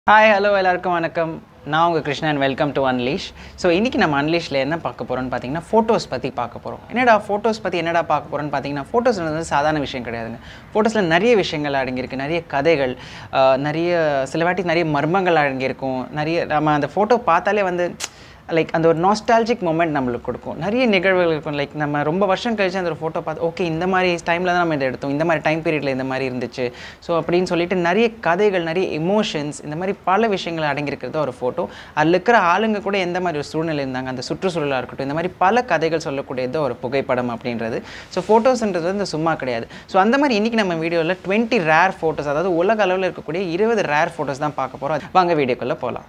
hi hello எல்லாருக்கும் வணக்கம் நான் உங்கள் Krishnan welcome to unleash so இன்றைக்கி நம்ம அன்லீஷில் என்ன பார்க்க போகிறோம்னு பார்த்தீங்கன்னா ஃபோட்டோஸ் பற்றி பார்க்க போகிறோம் என்னடா ஃபோட்டோஸ் பற்றி என்னடா பார்க்க போகிறோம்னு பார்த்தீங்கன்னா ஃபோட்டோஸ் வந்து சாதாரண விஷயம் கிடையாதுங்க ஃபோட்டோஸில் நிறைய விஷயங்கள் அடங்கியிருக்கு நிறைய கதைகள் ஆஹ், நிறைய சில வாட்டி நிறைய மர்மங்கள் அடங்கியிருக்கும் நிறைய நம்ம அந்த ஃபோட்டோ பார்த்தாலே வந்து லைக் அந்த ஒரு நாஸ்டாலஜிக் மூமெண்ட் நம்மளுக்கு கொடுக்கும் நிறைய நிகழ்வுகள் இருக்கும் லைக் நம்ம ரொம்ப வருஷம் கழிச்சு அந்த ஒரு ஃபோட்டோ பார்த்து ஓகே இந்த மாதிரி டைமில் தான் நம்ம இதை எடுத்தோம் இந்த மாதிரி டைம் பீரியடில் இந்த மாதிரி இருந்துச்சு ஸோ அப்படின்னு சொல்லிட்டு நிறைய கதைகள் நிறைய எமோஷன்ஸ் இந்த மாதிரி பல விஷயங்கள் அடங்கியிருக்கிறது ஒரு ஃபோட்டோ அதில் இருக்கிற ஆளுங்க கூட எந்த மாதிரி ஒரு சூழ்நிலை இருந்தாங்க அந்த சுற்றுச்சூழலாக இருக்கட்டும் இந்த மாதிரி பல கதைகள் சொல்லக்கூடியது ஒரு புகைப்படம் அப்படின்றது ஸோ ஃபோட்டோஸ்ன்றது வந்து சும்மா கிடையாது ஸோ அந்த மாதிரி இன்றைக்கி நம்ம வீடியோவில் டுவெண்ட்டி ரேர் ஃபோட்டோஸ் அதாவது உலக அளவில் இருக்கக்கூடிய இருபது ரேர் ஃபோட்டோஸ் தான் பார்க்க போகிறோம் வாங்க வீடியோக்குள்ளே போகலாம்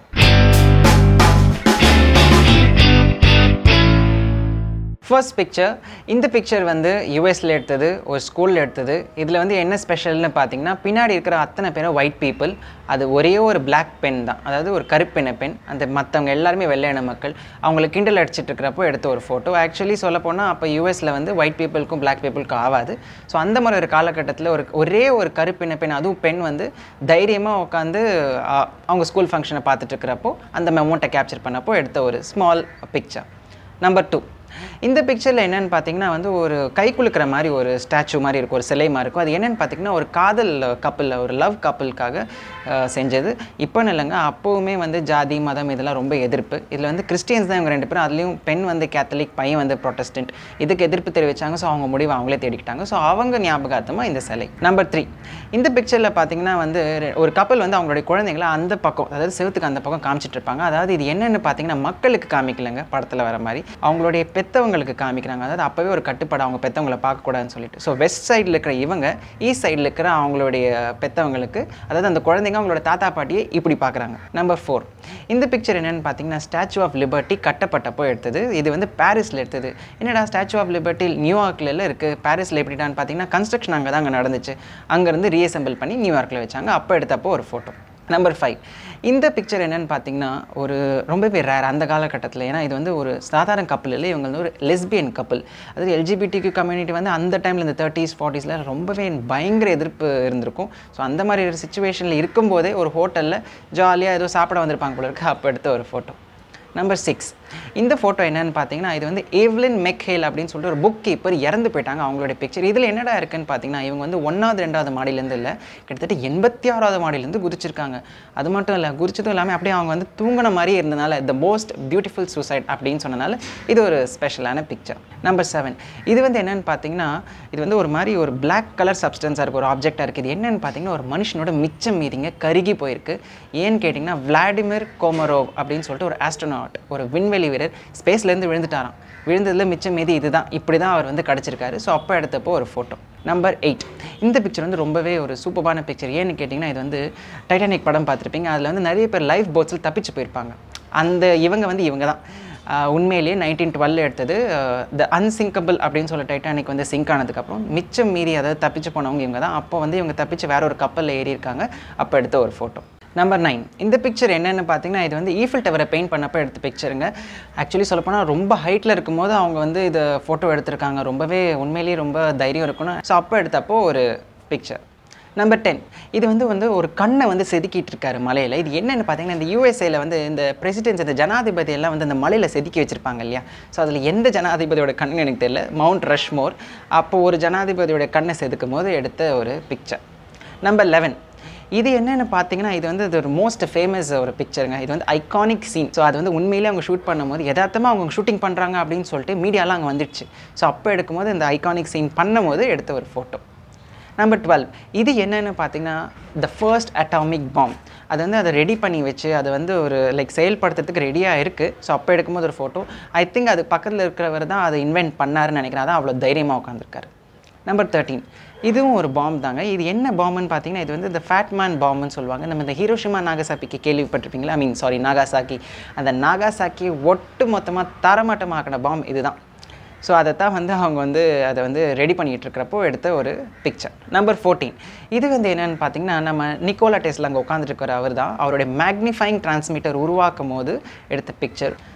ஃபர்ஸ்ட் பிக்சர் இந்த பிக்சர் வந்து யூஎஸில் எடுத்தது ஒரு ஸ்கூலில் எடுத்தது இதில் வந்து என்ன ஸ்பெஷல்னு பார்த்தீங்கன்னா பின்னாடி இருக்கிற அத்தனை பேரும் ஒயிட் பீப்புள் அது ஒரே ஒரு Black பென் தான் அதாவது ஒரு கருப்பெண்ண பென் அந்த மற்றவங்க எல்லாருமே வெள்ளையன மக்கள் அவங்கள கிண்டல் அடிச்சிட்டு இருக்கிறப்போ எடுத்த ஒரு ஃபோட்டோ ஆக்சுவலி சொல்ல போனால் அப்போ யூஎஸில் வந்து ஒயிட் பீப்புளுக்கும் Black பீப்புளுக்கும் ஆகாது ஸோ அந்த மாதிரி ஒரு காலகட்டத்தில் ஒரு ஒரே ஒரு கருப்பின பெண் அதுவும் பெண் வந்து தைரியமாக உட்காந்து அவங்க ஸ்கூல் ஃபங்க்ஷனை பார்த்துட்டு இருக்கிறப்போ அந்த மெமௌண்ட்டை கேப்சர் பண்ணப்போ எடுத்த ஒரு ஸ்மால் பிக்சர் நம்பர் டூ இந்த பிக்சரில் என்னென்னு பார்த்தீங்கன்னா வந்து ஒரு கை குலுக்கிற மாதிரி ஒரு ஸ்டாச்சு மாதிரி இருக்கும் ஒரு சிலை மாதிரி இருக்கும் அது என்னென்னு பார்த்தீங்கன்னா ஒரு காதல் கப்பலில் ஒரு லவ் கப்பலுக்காக செஞ்சது இப்போன்னு இல்லைங்க அப்போவுமே வந்து ஜாதி மதம் இதெல்லாம் ரொம்ப எதிர்ப்பு இதில் வந்து கிறிஸ்டியன்ஸ் தான் இவங்க ரெண்டு பேரும் அதுலேயும் பெண் வந்து கேத்தலிக் பையன் வந்து ப்ரொட்டஸ்டன்ட் இதுக்கு எதிர்ப்பு தெரிவித்தாங்க ஸோ அவங்க முடிவை அவங்களே தேடிக்கிட்டாங்க ஸோ அவங்க ஞாபகார்த்தமாக இந்த சிலை நம்பர் த்ரீ இந்த பிக்சரில் பார்த்தீங்கன்னா வந்து ரெ- ஒரு கப்பல் வந்து அவங்களுடைய குழந்தைங்கள அந்த பக்கம் அதாவது செவுத்துக்கு அந்த பக்கம் காமிச்சிட்டு இருப்பாங்க அதாவது இது என்னென்னு பார்த்தீங்கன்னா மக்களுக்கு காமிக்கலங்க படத்தில் வர மாதிரி அவங்களுடைய பெத்தவங்களுக்கு காமிக்கிறாங்க அதாவது அப்போவே ஒரு கட்டுப்பாடு அவங்க பெத்தவங்களை பார்க்கக்கூடாதுன்னு சொல்லிட்டு ஸோ வெஸ்ட் சைடில் இருக்கிற இவங்க ஈஸ்ட் சைடில் இருக்கிற அவங்களுடைய பெத்தவங்களுக்கு அதாவது அந்த குழந்தைங்க அவங்களோட தாத்தா பாட்டியை இப்படி பார்க்குறாங்க நம்பர் ஃபோர் இந்த பிக்சர் என்னென்னு பார்த்தீங்கன்னா ஸ்டாச்சு ஆஃப் லிபர்ட்டி கட்டப்பட்டப்போ எடுத்தது இது வந்து பாரிஸில் எடுத்தது என்னடா ஸ்டாச்சு ஆஃப் லிபர்ட்டி நியூயார்க்கில் இருக்குது பாரிஸில் எப்படிடான்னு பார்த்தீங்கன்னா கன்ஸ்ட்ரக்ஷன் அங்கே தான் அங்கே நடந்துச்சு அங்கேருந்து ரீஅசெம்பிள் பண்ணி நியூயார்க்கில் வச்சாங்க அப்போ எடுத்தப்போ ஒரு ஃபோட்டோ நம்பர் ஃபைவ் இந்த பிக்சர் என்னன்னு பார்த்தீங்கன்னா ஒரு ரொம்பவே ரேர் அந்த காலகட்டத்தில் ஏன்னா இது வந்து ஒரு சாதாரண கப்பல் இல்லை இவங்க வந்து ஒரு லெஸ்பியன் கப்பல் அதாவது எல்ஜிபிடிக்கு கம்யூனிட்டி வந்து அந்த டைமில் இந்த தேர்ட்டிஸ் ஃபார்ட்டிஸில் ரொம்பவே பயங்கர எதிர்ப்பு இருந்திருக்கும் ஸோ அந்த மாதிரி ஒரு சுச்சுவேஷனில் இருக்கும்போதே ஒரு ஹோட்டலில் ஜாலியாக ஏதோ சாப்பிட வந்திருப்பாங்க போல இருக்கு அப்போ எடுத்த ஒரு ஃபோட்டோ நம்பர் சிக்ஸ் இந்த ஃபோட்டோ என்னன்னு பார்த்தீங்கன்னா இது வந்து ஏவ்லின் மெக்ஹேல் அப்படின்னு சொல்லிட்டு ஒரு புக் கீப்பர் இறந்து போயிட்டாங்க அவங்களுடைய பிக்சர் இதில் என்னடா இருக்குன்னு பார்த்தீங்கன்னா இவங்க வந்து ஒன்றாவது ரெண்டாவது மாடியிலேருந்து இல்லை கிட்டத்தட்ட எண்பத்தி ஆறாவது மாடியிலேருந்து குதிச்சிருக்காங்க அது மட்டும் இல்லை குதிச்சதும் இல்லாமல் அப்படியே அவங்க வந்து தூங்கின மாதிரியே இருந்தனால த மோஸ்ட் பியூட்டிஃபுல் சூசைட் அப்படின்னு சொன்னனால இது ஒரு ஸ்பெஷலான பிக்சர் நம்பர் செவன் இது வந்து என்னன்னு பார்த்தீங்கன்னா இது வந்து ஒரு மாதிரி ஒரு Black கலர் சப்ஸ்டன்ஸாக இருக்குது ஒரு ஆப்ஜெக்டாக இருக்குது இது என்னன்னு பார்த்தீங்கன்னா ஒரு மனுஷனோட மிச்சம் மீதிங்க கருகி போயிருக்கு ஏன்னு கேட்டிங்கன்னா விளாடிமிர் கோமரோவ் அப்படின்னு சொல்லிட்டு ஒரு ஆஸ்ட்ரோனாட் ஒரு விண்வெளி வீரர் ஸ்பேஸ்லேருந்து விழுந்துட்டாராம் விழுந்ததில் மிச்சம் மீதி இதுதான் இப்படி தான் அவர் வந்து கிடச்சிருக்காரு ஸோ அப்போ எடுத்தப்போ ஒரு ஃபோட்டோ நம்பர் எயிட் இந்த பிக்சர் வந்து ரொம்பவே ஒரு சூப்பரான பிக்சர் ஏன்னு கேட்டிங்கன்னா இது வந்து டைட்டானிக் படம் பார்த்துருப்பீங்க அதில் வந்து நிறைய பேர் லைஃப் போட்ஸில் தப்பிச்சு போயிருப்பாங்க அந்த இவங்க வந்து இவங்க தான் ஆஹ் உண்மையிலேயே நைன்டீன் டுவெல் எடுத்தது த அன்சிங்கபிள் அப்படின்னு சொல்ல டைட்டானிக் வந்து சிங்க் ஆனதுக்கப்புறம் மிச்சம் மீறி அதாவது தப்பிச்சு போனவங்க இவங்க தான் அப்போ வந்து இவங்க தப்பிச்சு வேற ஒரு கப்பலில் ஏறி இருக்காங்க அப்போ எடுத்த ஒரு ஃபோட்டோ நம்பர் நைன் இந்த பிக்சர் என்னென்னு பார்த்தீங்கன்னா இது வந்து ஈஃபில் டவரை பெயிண்ட் பண்ணப்போ எடுத்த பிக்சருங்க ஆக்சுவலி சொல்லப்போனால் ரொம்ப ஹைட்டில் இருக்கும்போது அவங்க வந்து இதை ஃபோட்டோ எடுத்திருக்காங்க ரொம்பவே உண்மையிலேயே ரொம்ப தைரியம் இருக்கணும் ஸோ அப்போ எடுத்தப்போ ஒரு பிக்சர் நம்பர் டென் இது வந்து வந்து ஒரு கண்ணை வந்து செதுக்கிட்டு இருக்காரு மலையில் இது என்னென்னு பார்த்தீங்கன்னா இந்த யூஎஸ்ஏல வந்து இந்த பிரசிடென்ட்ஸ் இந்த ஜனாதிபதி எல்லாம் வந்து அந்த மலையில் செதுக்கி வச்சிருப்பாங்க இல்லையா ஸோ அதில் எந்த ஜனாதிபதியோட கண்ணுன்னு எனக்கு தெரியல மவுண்ட் ரஷ்மோர் அப்போ ஒரு ஜனாதிபதியோட கண்ணை செதுக்கும் போது எடுத்த ஒரு பிக்சர் நம்பர் லெவன் இது என்னென்னு பார்த்தீங்கன்னா இது வந்து இது ஒரு மோஸ்ட் ஃபேமஸ் ஒரு பிக்சருங்க இது வந்து ஐகானிக் சீன் ஸோ அது வந்து உண்மையிலே அவங்க ஷூட் பண்ணும்போது யதார்த்தமாக அவங்க ஷூட்டிங் பண்ணுறாங்க அப்படின்னு சொல்லிட்டு மீடியாலாம் அங்கே வந்துடுச்சு ஸோ அப்போ எடுக்கும்போது இந்த ஐகானிக் சீன் பண்ணும்போது எடுத்த ஒரு ஃபோட்டோ நம்பர் டுவெல் இது என்னன்னு பார்த்தீங்கன்னா த ஃபர்ஸ்ட் அட்டாமிக் பாம் அது வந்து அதை ரெடி பண்ணி வச்சு அதை வந்து ஒரு லைக் செயல்படுத்துறதுக்கு ரெடியாக இருக்குது ஸோ அப்போ எடுக்கும்போது ஒரு ஃபோட்டோ ஐ திங்க் அது பக்கத்தில் இருக்கிறவர் தான் அதை இன்வென்ட் பண்ணாருன்னு நினைக்கிறேன் அதான் அவ்வளோ தைரியமாக உட்காந்துருக்காரு நம்பர் தேர்ட்டீன் இதுவும் ஒரு பாம் தாங்க இது என்ன பாம்புன்னு பார்த்தீங்கன்னா இது வந்து இந்த ஃபேட்மேன் பாம்புன்னு சொல்லுவாங்க நம்ம இந்த ஹீரோஷிமா நாகசாக்கிக்கு கேள்விப்பட்டிருப்பீங்களா ஐ மீன் சாரி நாகாசாக்கி அந்த நாகாசாக்கி ஒட்டு மொத்தமாக தரமட்டமாக்கின பாம் இதுதான் ஸோ அதை தான் வந்து அவங்க வந்து அதை வந்து ரெடி பண்ணிகிட்டு இருக்கிறப்போ எடுத்த ஒரு பிக்சர் நம்பர் ஃபோர்டீன் இது வந்து என்னென்னு பார்த்தீங்கன்னா நம்ம நிக்கோலா டெஸ்ல அங்கே உட்காந்துருக்கிற அவர் தான் அவருடைய மேக்னிஃபைங் டிரான்ஸ்மிட்டர் உருவாக்கும் போது எடுத்த பிக்சர்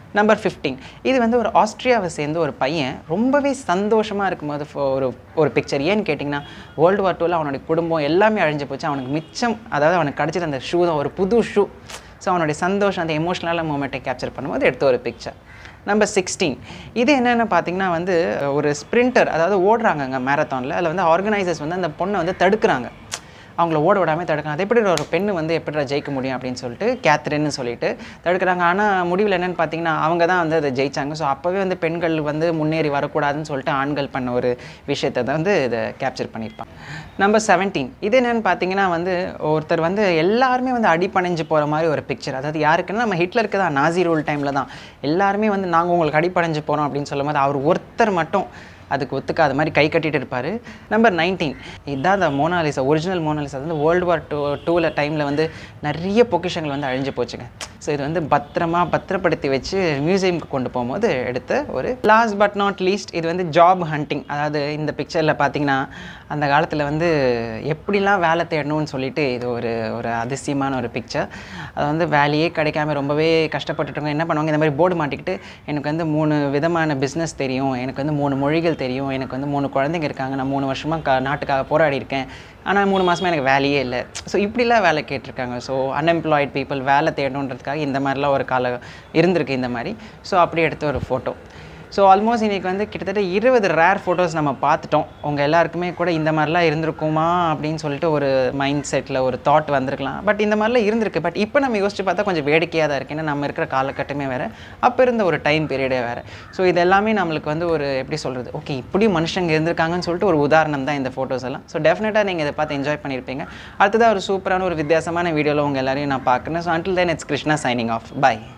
நம்பர் ஃபிஃப்டீன் இது வந்து ஒரு ஆஸ்திரியாவை சேர்ந்த ஒரு பையன் ரொம்பவே சந்தோஷமாக இருக்கும்போது ஃபோ- ஒரு ஒரு பிக்சர் ஏன்னு கேட்டிங்கன்னா வேர்ல்டு வார் டூவில் அவனுடைய குடும்பம் எல்லாமே அழிஞ்சு போச்சு அவனுக்கு மிச்சம் அதாவது அவனுக்கு கிடச்சது அந்த ஷூ தான் ஒரு புது ஷூ ஸோ அவனுடைய சந்தோஷம் அந்த எமோஷ்னலான மூமெண்ட்டை கேப்சர் பண்ணும்போது எடுத்த ஒரு பிக்சர் நம்பர் சிக்ஸ்டீன் இது என்னென்னு பார்த்தீங்கன்னா வந்து ஒரு ஸ்ப்ரிண்டர் அதாவது ஓடுறாங்கங்க மேரத்தானில் அதில் வந்து ஆர்கனைசர்ஸ் வந்து அந்த பொண்ணை வந்து தடுக்கிறாங்க அவங்கள ஓட விடாமல் தடுக்கிறாங்க அது எப்படி ஒரு பெண்ணு வந்து எப்படி ஜெயிக்க முடியும் அப்படின்னு சொல்லிட்டு கேத்ரின்னு சொல்லிட்டு தடுக்கிறாங்க ஆனால் முடிவில் என்னென்னு பார்த்தீங்கன்னா அவங்க தான் வந்து அதை ஜெயிச்சாங்க ஸோ அப்போவே வந்து பெண்கள் வந்து முன்னேறி வரக்கூடாதுன்னு சொல்லிட்டு ஆண்கள் பண்ண ஒரு விஷயத்தை தான் வந்து இதை கேப்சர் பண்ணியிருப்பாங்க நம்பர் செவன்டீன் இது என்னென்னு பார்த்தீங்கன்னா வந்து ஒருத்தர் வந்து எல்லாருமே வந்து அடிப்பணிஞ்சு போகிற மாதிரி ஒரு பிக்சர் அதாவது யாருக்குன்னா நம்ம ஹிட்லருக்கு தான் நாசி ரூல் டைமில் தான் எல்லாருமே வந்து நாங்கள் உங்களுக்கு அடிப்படைஞ்சு போகிறோம் அப்படின்னு சொல்லும்போது அவர் ஒருத்தர் மட்டும் அதுக்கு ஒத்துக்காத மாதிரி கை கட்டிட்டு இருப்பார் நம்பர் நைன்டீன் இதுதான் அந்த மோனாலிசா ஒரிஜினல் மோனாலிசா வந்து வேர்ல்டு வார் டூ டூவில் டைமில் வந்து நிறைய பொக்கிஷங்கள் வந்து அழிஞ்சு போச்சுங்க ஸோ இது வந்து பத்திரமா பத்திரப்படுத்தி வச்சு மியூசியம்க்கு கொண்டு போகும்போது எடுத்த ஒரு லாஸ்ட் பட் நாட் லீஸ்ட் இது வந்து ஜாப் ஹண்டிங் அதாவது இந்த பிக்சரில் பார்த்தீங்கன்னா அந்த காலத்தில் வந்து எப்படிலாம் வேலை தேடணும்னு சொல்லிட்டு இது ஒரு ஒரு அதிசயமான ஒரு பிக்சர் அது வந்து வேலையே கிடைக்காம ரொம்பவே கஷ்டப்பட்டுட்டவங்க என்ன பண்ணுவாங்க இந்த மாதிரி போர்டு மாட்டிக்கிட்டு எனக்கு வந்து மூணு விதமான பிஸ்னஸ் தெரியும் எனக்கு வந்து மூணு மொழிகள் தெரியும் எனக்கு வந்து மூணு குழந்தைங்க இருக்காங்க நான் மூணு வருஷமாக க நாட்டுக்காக போராடி இருக்கேன் ஆனால் மூணு மாதமாக எனக்கு வேலையே இல்லை ஸோ இப்படிலாம் வேலை கேட்டிருக்காங்க ஸோ அன்எம்ப்ளாய்ட் பீப்புள் வேலை தேடணுன்றதுக்காக இந்த மாதிரிலாம் ஒரு கால இருந்திருக்கு இந்த மாதிரி ஸோ அப்படி எடுத்த ஒரு ஃபோட்டோ ஸோ ஆல்மோஸ்ட் இன்றைக்கி வந்து கிட்டத்தட்ட இருபது ரேர் ஃபோட்டோஸ் நம்ம பார்த்துட்டோம் உங்கள் எல்லாருக்குமே கூட இந்த மாதிரிலாம் இருந்திருக்குமா அப்படின்னு சொல்லிட்டு ஒரு மைண்ட் செட்டில் ஒரு தாட் வந்திருக்கலாம் பட் இந்த மாதிரிலாம் இருந்திருக்கு பட் இப்போ நம்ம யோசிச்சு பார்த்தா கொஞ்சம் வேடிக்கையாக தான் இருக்குது ஏன்னா நம்ம இருக்கிற காலகட்டமே வேறு அப்போ இருந்த ஒரு டைம் பீரியடே வேறு ஸோ இது எல்லாமே நம்மளுக்கு வந்து ஒரு எப்படி சொல்கிறது ஓகே இப்படியும் மனுஷங்க இருந்திருக்காங்கன்னு சொல்லிட்டு ஒரு உதாரணம் தான் இந்த ஃபோட்டோஸ் எல்லாம் ஸோ டெஃபினட்டாக நீங்கள் இதை பார்த்து என்ஜாய் பண்ணியிருப்பீங்க அடுத்ததாக ஒரு சூப்பரான ஒரு வித்தியாசமான வீடியோவில் உங்கள் எல்லாரையும் நான் பார்க்குறேன் so until then it's Krishna signing off by